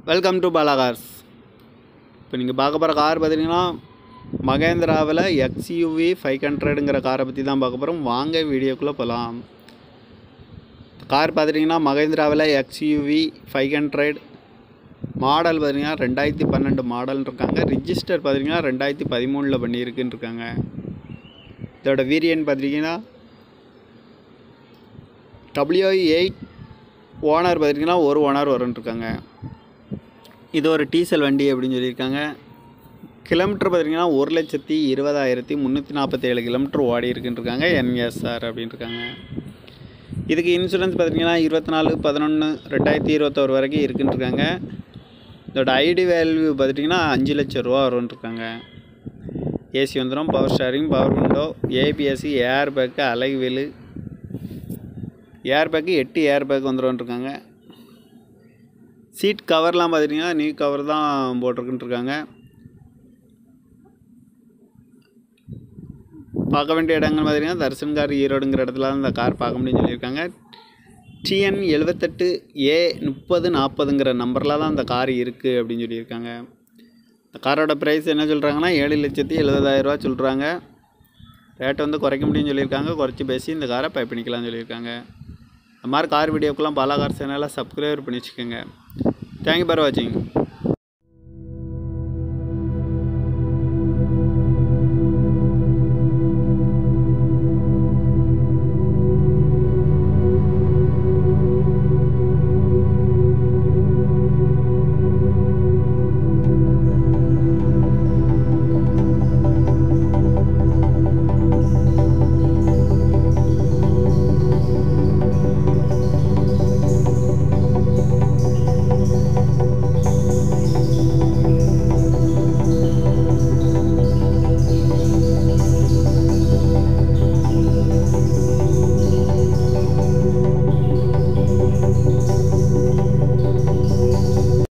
welcome to Bala cars இப்போ நீங்கள் பார்க்க போகிற கார் பார்த்தீங்கன்னா மகேந்திராவில் எக்ஸ்யூவி ஃபைவ் ஹண்ட்ரடுங்கிற காரை பற்றி தான் பார்க்க போகிறோம் வாங்க வீடியோக்குள்ளே போகலாம் கார் பார்த்துட்டிங்கன்னா மகேந்திராவில் எக்ஸ்யூவி ஃபைவ் ஹண்ட்ரட் மாடல் பார்த்தீங்கன்னா ரெண்டாயிரத்தி பன்னெண்டு மாடல் இருக்காங்க ரிஜிஸ்டர் பார்த்தீங்கன்னா ரெண்டாயிரத்தி பதிமூணில் பண்ணியிருக்குன்னு இருக்காங்க இதோட வேரியன்ட் பார்த்தீங்கன்னா டபிள்யூ எயிட் ஓனர் பார்த்தீங்கன்னா ஒரு ஓனர் வரும்னு இருக்காங்க இது ஒரு டீசல் வண்டி அப்படின்னு சொல்லியிருக்காங்க கிலோமீட்டர் பார்த்தீங்கன்னா ஒரு லட்சத்தி இருபதாயிரத்தி முந்நூற்றி நாற்பத்தேழு கிலோமீட்டர் ஓடி இருக்குன்னு இருக்காங்க என்எஸ்ஆர் அப்படின்னு இருக்காங்க இதுக்கு இன்சூரன்ஸ் பார்த்தீங்கன்னா இருபத்தி நாலு பதினொன்று ரெண்டாயிரத்தி இருபத்தோரு வரைக்கும் இருக்குன்னு இருக்காங்க இதோட ஐடி வேல்யூ பார்த்துட்டிங்கன்னா அஞ்சு லட்சம் ரூபா வரும்னு இருக்காங்க ஏசி வந்துடும் power steering power window ABS air bag அலைவெளு ஏர் பேக்கு எட்டு ஏர் பேக் வந்துடும் இருக்காங்க சீட் கவர்லாம் பார்த்துட்டிங்கன்னா நியூ கவர் தான் போட்டிருக்குன்னு இருக்காங்க பார்க்க வேண்டிய இடங்கள் பார்த்தீங்கன்னா தர்சன் கார் ஈரோடுங்கிற இடத்துல தான் இந்த கார் பார்க்க முடியும்னு சொல்லியிருக்காங்க டிஎன் எழுபத்தெட்டு ஏ முப்பது நாற்பதுங்கிற நம்பரில் தான் இந்த கார் இருக்குது அப்படின்னு சொல்லியிருக்காங்க இந்த காரோட ப்ரைஸ் என்ன சொல்கிறாங்கன்னா ஏழு லட்சத்தி எழுபதாயிரரூவா சொல்கிறாங்க ரேட்டை வந்து குறைக்க முடியும்னு சொல்லியிருக்காங்க குறைச்சி பேசி இந்த காரை பை பண்ணிக்கலாம்னு சொல்லியிருக்காங்க இந்த மாதிரி கார் வீடியோக்கெல்லாம் பாலா கார் சேனலை சப்ஸ்கிரைப் பண்ணி வச்சுக்கோங்க தேங்க்யூ ஃபார் வாட்சிங்